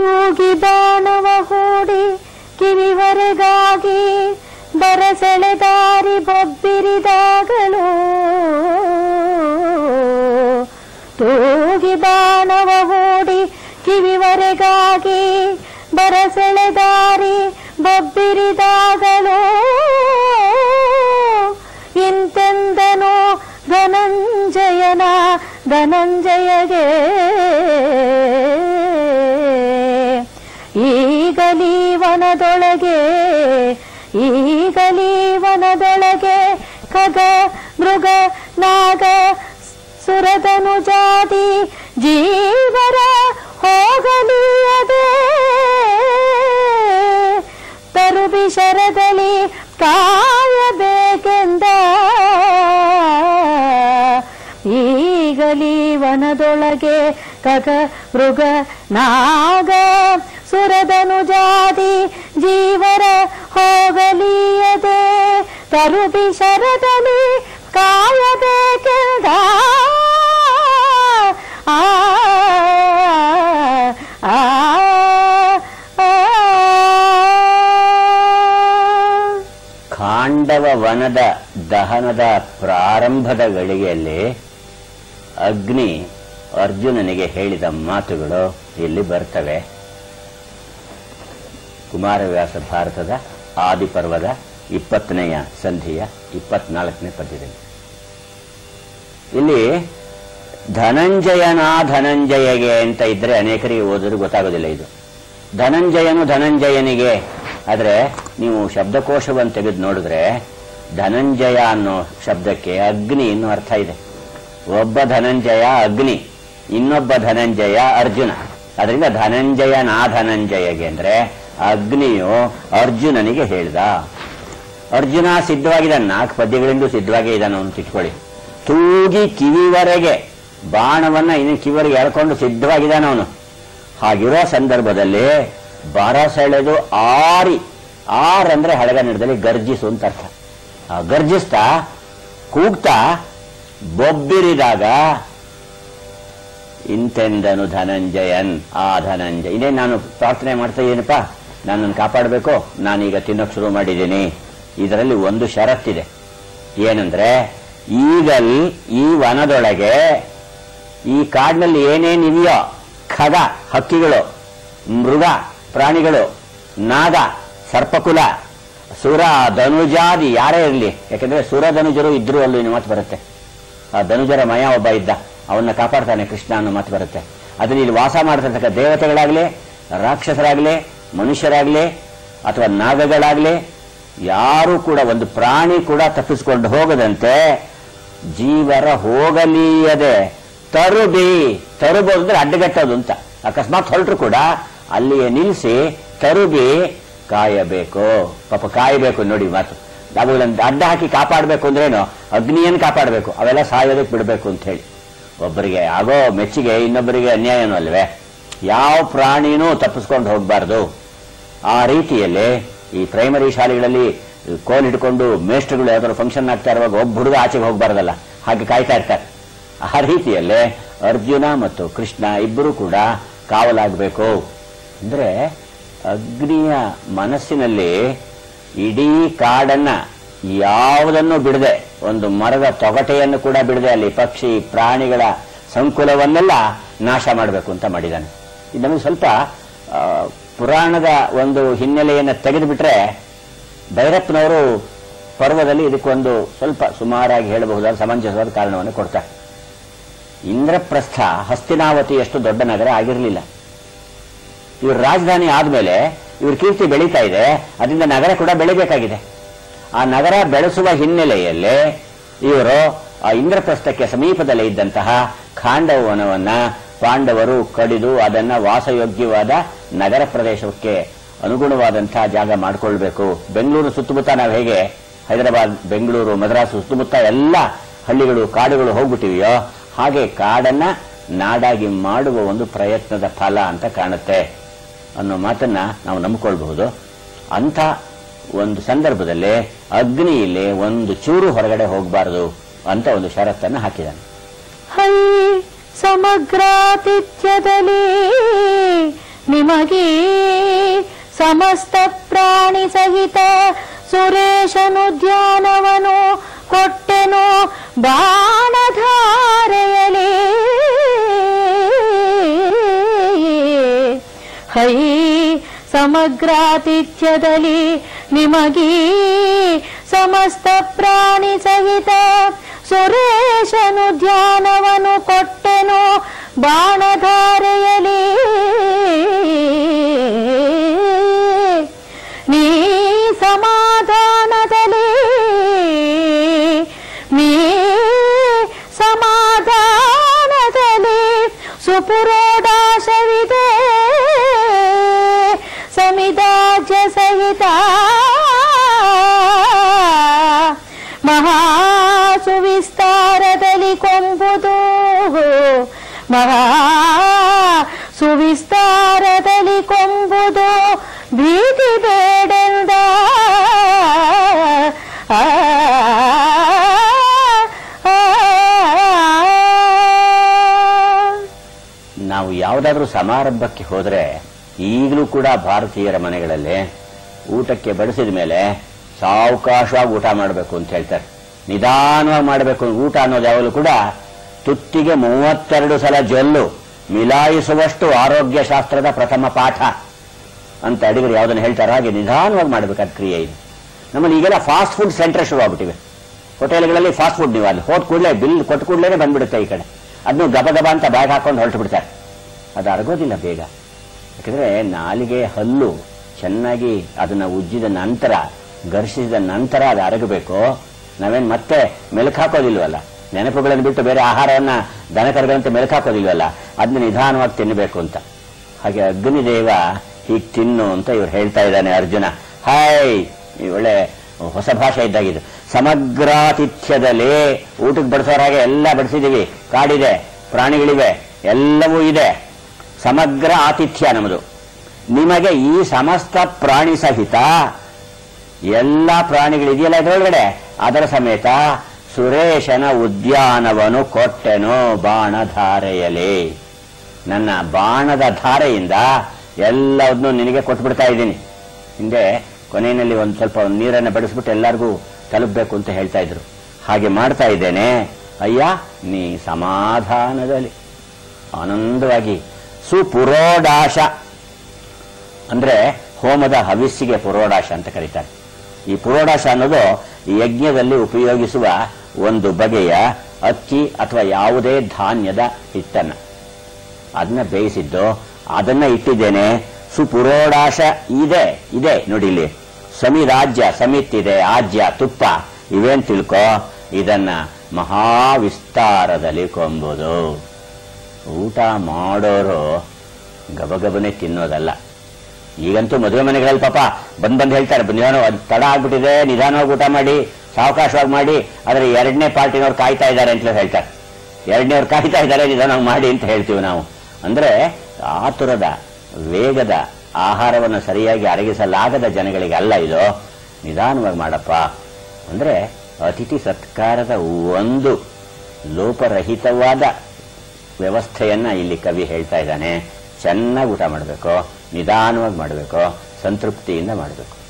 ತೂಗಿ ಬಾಣವ ಹೂಡಿ ಕಿವಿವರೆಗಾಗಿ ಬರಸೆಳೆದಾರಿ ಬೊಬ್ಬಿರಿದಾಗಲೂ ತೂಗಿ ಬಾಣವ ಹೂಡಿ ಕಿವಿವರೆಗಾಗಿ ಬರಸೆಳೆದಾರಿ ಬೊಬ್ಬಿರಿದಾಗಲೂ ಇಂತೆಂದನು ಧನಂಜಯನ ಧನಂಜಯಗೆ ಈಗಲೀ ವನದೊಳಗೆ ಈಗಲೀ ವನದೊಳಗೆ ಖಗ ಮೃಗ ನಾಗ ಸುರದನು ಜಾತಿ ಜೀವರ ಹೋಗಲಿಯದೆ ತರುಬಿ ಶರದಲ್ಲಿ ಕಾಯಬೇಕೆಂದ ಈಗಲೀ ವನದೊಳಗೆ ಕಗ ಮೃಗ ನಾಗ ಸುರದನು ಜಾತಿ ಜೀವರ ಹೋಗಲಿಯದೆ ತರುಬಿ ಶರದಲ್ಲಿ ಕಾಯಬೇಕೆಂದ ಆ ಆ ಖಾಂಡವ ವನದ ದಹನದ ಪ್ರಾರಂಭದ ಗಳಿಗೆಯಲ್ಲಿ ಅಗ್ನಿ ಅರ್ಜುನನಿಗೆ ಹೇಳಿದ ಮಾತುಗಳು ಇಲ್ಲಿ ಬರ್ತವೆ ಕುಮಾರವ್ಯಾಸ ಭಾರತದ ಆದಿಪರ್ವದ ಇಪ್ಪತ್ತನೆಯ ಸಂಧಿಯ ಇಪ್ಪತ್ನಾಲ್ಕನೇ ಪದ್ಯದಲ್ಲಿ ಇಲ್ಲಿ ಧನಂಜಯನಾ ಧನಂಜಯಗೆ ಅಂತ ಇದ್ರೆ ಅನೇಕರಿಗೆ ಓದಿದ್ರು ಗೊತ್ತಾಗೋದಿಲ್ಲ ಇದು ಧನಂಜಯನು ಧನಂಜಯನಿಗೆ ಆದ್ರೆ ನೀವು ಶಬ್ದಕೋಶವನ್ನು ತೆಗೆದು ನೋಡಿದ್ರೆ ಧನಂಜಯ ಅನ್ನೋ ಶಬ್ದಕ್ಕೆ ಅಗ್ನಿ ಅನ್ನೋ ಅರ್ಥ ಇದೆ ಒಬ್ಬ ಧನಂಜಯ ಅಗ್ನಿ ಇನ್ನೊಬ್ಬ ಧನಂಜಯ ಅರ್ಜುನ ಅದರಿಂದ ಧನಂಜಯನಾ ಧನಂಜಯಗೆ ಅಂದ್ರೆ ಅಗ್ನಿಯು ಅರ್ಜುನನಿಗೆ ಹೇಳ್ದ ಅರ್ಜುನ ಸಿದ್ಧವಾಗಿದ್ದಾನೆ ನಾಲ್ಕು ಪದ್ಯಗಳಿಂದ ಸಿದ್ಧವಾಗಿ ಇದ್ದಾನೆ ಅವನು ತಿಟ್ಕೊಳ್ಳಿ ತೂಗಿ ಕಿವಿವರೆಗೆ ಬಾಣವನ್ನ ಇನ್ನು ಕಿವಿವರೆಗೆ ಎಳ್ಕೊಂಡು ಸಿದ್ಧವಾಗಿದ್ದಾನೆ ಅವನು ಹಾಗಿರೋ ಸಂದರ್ಭದಲ್ಲಿ ಬರಸೆಳೆದು ಆರಿ ಆರ್ ಅಂದ್ರೆ ಹಳಗ ನಡೆದಲ್ಲಿ ಗರ್ಜಿಸು ಅಂತ ಅರ್ಥ ಆ ಗರ್ಜಿಸ್ತಾ ಕೂಗ್ತಾ ಬೊಬ್ಬಿರಿದಾಗ ಇಂತೆಂದನು ಧನಂಜಯನ್ ಆ ಧನಂಜಯ ಇನ್ನೇ ನಾನು ಪ್ರಾರ್ಥನೆ ಮಾಡ್ತಾ ಏನಪ್ಪ ನನ್ನನ್ನು ಕಾಪಾಡಬೇಕು ನಾನೀಗ ತಿನ್ನೋಕ್ ಶುರು ಮಾಡಿದ್ದೀನಿ ಇದರಲ್ಲಿ ಒಂದು ಷರತ್ತಿದೆ ಏನಂದ್ರೆ ಈಗಲ್ ಈ ವನದೊಳಗೆ ಈ ಕಾಡಿನಲ್ಲಿ ಏನೇನಿವೆಯೋ ಖಗ ಹಕ್ಕಿಗಳು ಮೃಗ ಪ್ರಾಣಿಗಳು ನಾಗ ಸರ್ಪಕುಲ ಸುರ ಧನುಜಾದಿ ಯಾರೇ ಇರಲಿ ಯಾಕಂದ್ರೆ ಸುರ ಧನುಜರು ಇದ್ರು ಅಲ್ಲೂ ಇನ್ನು ಮಾತು ಬರುತ್ತೆ ಆ ಧನುಜರ ಮಯ ಒಬ್ಬ ಇದ್ದ ಅವನ್ನ ಕಾಪಾಡ್ತಾನೆ ಕೃಷ್ಣ ಅನ್ನೋ ಮಾತು ಬರುತ್ತೆ ಅದನ್ನ ಇಲ್ಲಿ ವಾಸ ಮಾಡ್ತಿರ್ತಕ್ಕ ದೇವತೆಗಳಾಗ್ಲಿ ರಾಕ್ಷಸರಾಗ್ಲಿ ಮನುಷ್ಯರಾಗ್ಲಿ ಅಥವಾ ನಾಗಗಳಾಗ್ಲಿ ಯಾರು ಕೂಡ ಒಂದು ಪ್ರಾಣಿ ಕೂಡ ತಪ್ಪಿಸ್ಕೊಂಡು ಹೋಗದಂತೆ ಜೀವರ ಹೋಗಲೀಯದೆ ತರುಬಿ ತರುಬು ಅಂದ್ರೆ ಅಡ್ಡಗಟ್ಟೋದು ಅಂತ ಅಕಸ್ಮಾತ್ ಹೊರಟರು ಕೂಡ ಅಲ್ಲಿಯೇ ನಿಲ್ಲಿಸಿ ತರುಬಿ ಕಾಯಬೇಕು ಪಾಪ ಕಾಯಬೇಕು ನೋಡಿ ಮಾತು ಅವುಗಳನ್ನ ಅಡ್ಡ ಹಾಕಿ ಕಾಪಾಡಬೇಕು ಅಂದ್ರೇನು ಅಗ್ನಿಯನ್ನು ಕಾಪಾಡಬೇಕು ಅವೆಲ್ಲ ಸಾಯೋದಕ್ಕೆ ಬಿಡಬೇಕು ಅಂತ ಹೇಳಿ ಒಬ್ಬರಿಗೆ ಆಗೋ ಮೆಚ್ಚಿಗೆ ಇನ್ನೊಬ್ಬರಿಗೆ ಅನ್ಯಾಯನೂ ಅಲ್ವೇ ಯಾವ ಪ್ರಾಣಿನೂ ತಪ್ಪಿಸ್ಕೊಂಡು ಹೋಗಬಾರ್ದು ಆ ರೀತಿಯಲ್ಲಿ ಈ ಪ್ರೈಮರಿ ಶಾಲೆಗಳಲ್ಲಿ ಕೋಲ್ ಹಿಡ್ಕೊಂಡು ಮೇಸ್ಟ್ರುಗಳು ಯಾವ್ದಾದ್ರು ಫಂಕ್ಷನ್ ಆಗ್ತಾ ಇರುವಾಗ ಒಬ್ಬ ಹುಡುಗ ಆಚೆಗೆ ಹೋಗಬಾರ್ದಲ್ಲ ಹಾಗೆ ಕಾಯ್ತಾ ಇರ್ತಾರೆ ಆ ರೀತಿಯಲ್ಲೇ ಅರ್ಜುನ ಮತ್ತು ಕೃಷ್ಣ ಇಬ್ಬರು ಕೂಡ ಕಾವಲಾಗಬೇಕು ಅಂದ್ರೆ ಅಗ್ನಿಯ ಮನಸ್ಸಿನಲ್ಲಿ ಇಡೀ ಕಾಡನ್ನ ಯಾವುದನ್ನು ಬಿಡದೆ ಒಂದು ಮರದ ತೊಗಟೆಯನ್ನು ಕೂಡ ಬಿಡದೆ ಅಲ್ಲಿ ಪಕ್ಷಿ ಪ್ರಾಣಿಗಳ ಸಂಕುಲವನ್ನೆಲ್ಲ ನಾಶ ಮಾಡಬೇಕು ಅಂತ ಮಾಡಿದ್ದಾನೆ ಇದು ನಮಗೆ ಸ್ವಲ್ಪ ಆ, ಪುರಾಣದ ಒಂದು ಹಿನ್ನೆಲೆಯನ್ನು ತೆಗೆದುಬಿಟ್ರೆ ಭೈರಪ್ಪನವರು ಪರ್ವದಲ್ಲಿ ಇದಕ್ಕೊಂದು ಸ್ವಲ್ಪ ಸುಮಾರಾಗಿ ಹೇಳಬಹುದಾದ ಸಮಂಜಸವಾದ ಕಾರಣವನ್ನು ಕೊಡ್ತಾರೆ ಇಂದ್ರಪ್ರಸ್ಥ ಹಸ್ತಿನಾವತಿಯಷ್ಟು ದೊಡ್ಡ ನಗರ ಆಗಿರಲಿಲ್ಲ ಇವ್ರ ರಾಜಧಾನಿ ಆದ್ಮೇಲೆ ಇವ್ರ ಕೀರ್ತಿ ಬೆಳೀತಾ ಇದೆ ಅದರಿಂದ ನಗರ ಕೂಡ ಬೆಳಿಬೇಕಾಗಿದೆ ಆ ನಗರ ಬೆಳೆಸುವ ಹಿನ್ನೆಲೆಯಲ್ಲಿ ಇವರು ಆ ಇಂದ್ರಪ್ರಸ್ಥಕ್ಕೆ ಸಮೀಪದಲ್ಲೇ ಇದ್ದಂತಹ ಖಾಂಡವನವನ್ನ ಪಾಂಡವರು ಕಡಿದು ಅದನ್ನ ವಾಸಯೋಗ್ಯವಾದ ನಗರ ಪ್ರದೇಶಕ್ಕೆ ಅನುಗುಣವಾದಂತಹ ಜಾಗ ಮಾಡಿಕೊಳ್ಬೇಕು ಬೆಂಗಳೂರು ಸುತ್ತಮುತ್ತ ನಾವು ಹೇಗೆ ಹೈದರಾಬಾದ್ ಬೆಂಗಳೂರು ಮದ್ರಾಸ್ ಸುತ್ತಮುತ್ತ ಎಲ್ಲ ಹಳ್ಳಿಗಳು ಕಾಡುಗಳು ಹೋಗ್ಬಿಟ್ಟಿವೆಯೋ ಹಾಗೆ ಕಾಡನ್ನ ನಾಡಾಗಿ ಮಾಡುವ ಒಂದು ಪ್ರಯತ್ನದ ಫಲ ಅಂತ ಕಾಣುತ್ತೆ ಅನ್ನೋ ಮಾತನ್ನ ನಾವು ನಂಬಿಕೊಳ್ಬಹುದು ಅಂಥ ಒಂದು ಸಂದರ್ಭದಲ್ಲಿ ಅಗ್ನಿಯಲ್ಲಿ ಒಂದು ಚೂರು ಹೊರಗಡೆ ಹೋಗಬಾರದು ಅಂತ ಒಂದು ಷರತ್ತನ್ನು ಹಾಕಿದ್ದಾನೆ ಹೈ ಸಮಗ್ರಾತಿಥ್ಯದಲ್ಲಿ ನಿಮಗೀ ಸಮಸ್ತ ಪ್ರಾಣಿ ಸಹಿತ ಸುರೇಶನುದ್ಯಾನವನು ಕೊಟ್ಟೆನು ಬಾಣಧಾರೆಯಲಿ ಹೈ ಸಮಗ್ರಾತಿಥ್ಯದಲ್ಲಿ ನಿಮಗೀ ಸಮಸ್ತ ಪ್ರಾಣಿ ಸಹಿತ ಸುರೇಶನುದ್ಯಾನವನು ಕೊಟ್ಟೆನು ಬಾಣಧಾರೆಯಲಿ ನೀ ಸಮಾಧಾನದಲ್ಲಿ ನೀ ಸಮಾಧಾನದಲ್ಲಿ ಸುಪುರೋಡಾಶವಿದೆ ಸಮಿದಾಜ್ಯ ಸಹಿತ ಮಹಾ ಸುವಿಸ್ತಾರದಲ್ಲಿ ಕೊಂಬುದು ಮಹಾ ಸುವಿಸ್ತಾರದಲ್ಲಿ ಕೊಂಬುದು ಭೀತಿ ಬೇಡೆಂದ ಆ, ಆ, ಆ. ನಾವು ಯಾವುದಾದ್ರೂ ಸಮಾರಂಭಕ್ಕೆ ಹೋದ್ರೆ ಈಗಲೂ ಕೂಡ ಭಾರತೀಯರ ಮನೆಗಳಲ್ಲಿ ಊಟಕ್ಕೆ ಬಡಿಸಿದ ಮೇಲೆ ಸಾವಕಾಶವಾಗಿ ಊಟ ಮಾಡಬೇಕು ಅಂತ ಹೇಳ್ತಾರೆ ನಿಧಾನವಾಗಿ ಮಾಡಬೇಕು ಊಟ ಅನ್ನೋದು ಯಾವಾಗಲೂ ಕೂಡ ತುತ್ತಿಗೆ ಮೂವತ್ತೆರಡು ಸಲ ಜೊಲ್ಲು ಮಿಲಾಯಿಸುವಷ್ಟು ಆರೋಗ್ಯ ಶಾಸ್ತ್ರದ ಪ್ರಥಮ ಪಾಠ ಅಂತ ಅಡಿಗರು ಯಾವುದನ್ನು ಹೇಳ್ತಾರೆ ಹಾಗೆ ನಿಧಾನವಾಗಿ ಮಾಡಬೇಕಾದ ಕ್ರಿಯೆ ಇದು ನಮ್ಮಲ್ಲಿ ಈಗೆಲ್ಲ ಫಾಸ್ಟ್ ಫುಡ್ ಸೆಂಟರ್ ಶುರುವಾಗ್ಬಿಟ್ಟಿವೆ ಹೋಟೆಲ್ಗಳಲ್ಲಿ ಫಾಸ್ಟ್ ಫುಡ್ ನೀವು ಅಲ್ಲಿ ಹೋದ ಕೂಡಲೇ ಬಿಲ್ ಕೊಟ್ಟು ಕೂಡಲೇ ಬಂದ್ಬಿಡುತ್ತೆ ಈ ಕಡೆ ಅದನ್ನು ಗಬ ಗಬ ಅಂತ ಬ್ಯಾಗ್ ಹಾಕೊಂಡು ಹೊರಟು ಬಿಡ್ತಾರೆ ಅದು ಅರಗೋದಿಲ್ಲ ಬೇಗ ಯಾಕಂದ್ರೆ ನಾಲಿಗೆ ಹಲ್ಲು ಚೆನ್ನಾಗಿ ಅದನ್ನ ಉಜ್ಜಿದ ನಂತರ ಘರ್ಷಿಸಿದ ನಂತರ ಅದು ಅರಗಬೇಕು ನಾವೇನ್ ಮತ್ತೆ ಮೆಲುಕು ಹಾಕೋದಿಲ್ವಲ್ಲ ನೆನಪುಗಳನ್ನು ಬಿಟ್ಟು ಬೇರೆ ಆಹಾರವನ್ನ ದನಕರಗಳಂತೆ ಮೆಲುಕು ಹಾಕೋದಿಲ್ವಲ್ಲ ಅದನ್ನ ನಿಧಾನವಾಗಿ ತಿನ್ನಬೇಕು ಅಂತ ಹಾಗೆ ಅಗ್ನಿದೇವ ಹೀಗೆ ತಿನ್ನು ಅಂತ ಇವ್ರು ಹೇಳ್ತಾ ಇದ್ದಾನೆ ಅರ್ಜುನ ಹಾಯ್ ಈ ಒಳ್ಳೆ ಹೊಸ ಭಾಷೆ ಇದ್ದಾಗಿದ್ದು ಸಮಗ್ರಾತಿಥ್ಯದಲ್ಲಿ ಊಟಕ್ಕೆ ಬಡಿಸೋರ ಹಾಗೆ ಎಲ್ಲ ಬಡಿಸಿದೀವಿ ಕಾಡಿದೆ ಪ್ರಾಣಿಗಳಿವೆ ಎಲ್ಲವೂ ಇದೆ ಸಮಗ್ರ ಆತಿಥ್ಯ ನಮ್ಮದು ನಿಮಗೆ ಈ ಸಮಸ್ತ ಪ್ರಾಣಿ ಸಹಿತ ಎಲ್ಲ ಪ್ರಾಣಿಗಳಿದೆಯಲ್ಲ ಇದರೊಳಗಡೆ ಅದರ ಸಮೇತ ಸುರೇಶನ ಉದ್ಯಾನವನು ಕೊಟ್ಟೆನು ಬಾಣಧಾರೆಯಲಿ ನನ್ನ ಬಾಣದ ಧಾರೆಯಿಂದ ಎಲ್ಲವನ್ನೂ ನಿನಗೆ ಕೊಟ್ಬಿಡ್ತಾ ಇದ್ದೀನಿ ಹಿಂದೆ ಕೊನೆಯಲ್ಲಿ ಒಂದು ಸ್ವಲ್ಪ ನೀರನ್ನು ಬಡಿಸ್ಬಿಟ್ಟು ಎಲ್ಲರಿಗೂ ತಲುಪಬೇಕು ಅಂತ ಹೇಳ್ತಾ ಇದ್ರು ಹಾಗೆ ಮಾಡ್ತಾ ಇದ್ದೇನೆ ಅಯ್ಯ ನೀ ಸಮಾಧಾನದಲ್ಲಿ ಆನಂದವಾಗಿ ಸುಪುರೋಡಾಶ ಅಂದ್ರೆ ಹೋಮದ ಹವಿಸ್ಸಿಗೆ ಪುರೋಡಾಶ ಅಂತ ಕರೀತಾರೆ ಈ ಪುರೋಡಾಶ ಅನ್ನೋದು ಈ ಯಜ್ಞದಲ್ಲಿ ಉಪಯೋಗಿಸುವ ಒಂದು ಬಗೆಯ ಅಕ್ಕಿ ಅಥವಾ ಯಾವುದೇ ಧಾನ್ಯದ ಹಿಟ್ಟನ್ನ ಅದನ್ನ ಬೇಯಿಸಿದ್ದು ಅದನ್ನ ಇಟ್ಟಿದ್ದೇನೆ ಸುಪುರೋಡಾಶ ಇದೆ ಇದೆ ನೋಡಿ ಇಲ್ಲಿ ಸಮಿರಾಜ್ಯ ಸಮಿತ್ ಇದೆ ಆಜ್ಯ ತುಪ್ಪ ಇವೇನ್ ತಿಳ್ಕೊ ಇದನ್ನ ಮಹಾವಿಸ್ತಾರದಲ್ಲಿ ಕೊಂಬುದು ಊಟ ಮಾಡೋರು ಗಬಗಬನೆ ತಿನ್ನೋದಲ್ಲ ಈಗಂತೂ ಮದುವೆ ಮನೆಗಳಲ್ಲಿ ಪಾಪ ಬಂದ್ ಬಂದ್ ಹೇಳ್ತಾರೆ ನಿಧಾನ ಅದ್ ತಡ ಆಗ್ಬಿಟ್ಟಿದೆ ನಿಧಾನವಾಗಿ ಊಟ ಮಾಡಿ ಸಾವಕಾಶವಾಗಿ ಮಾಡಿ ಆದ್ರೆ ಎರಡನೇ ಪಾರ್ಟಿನವ್ರು ಕಾಯ್ತಾ ಇದ್ದಾರೆ ಅಂತಲೇ ಹೇಳ್ತಾರೆ ಎರಡನೇವ್ರು ಕಾಯ್ತಾ ಇದ್ದಾರೆ ನಿಧಾನವಾಗಿ ಮಾಡಿ ಅಂತ ಹೇಳ್ತೀವಿ ನಾವು ಅಂದ್ರೆ ಆತುರದ ವೇಗದ ಆಹಾರವನ್ನು ಸರಿಯಾಗಿ ಅರಗಿಸಲಾಗದ ಜನಗಳಿಗೆ ಅಲ್ಲ ಇದು ನಿಧಾನವಾಗಿ ಮಾಡಪ್ಪ ಅಂದ್ರೆ ಅತಿಥಿ ಸತ್ಕಾರದ ಒಂದು ಲೋಪರಹಿತವಾದ ವ್ಯವಸ್ಥೆಯನ್ನ ಇಲ್ಲಿ ಕವಿ ಹೇಳ್ತಾ ಇದ್ದಾನೆ ಚೆನ್ನಾಗಿ ಊಟ ಮಾಡಬೇಕು ನಿಧಾನವಾಗಿ ಮಾಡಬೇಕು ಸಂತೃಪ್ತಿಯಿಂದ ಮಾಡಬೇಕು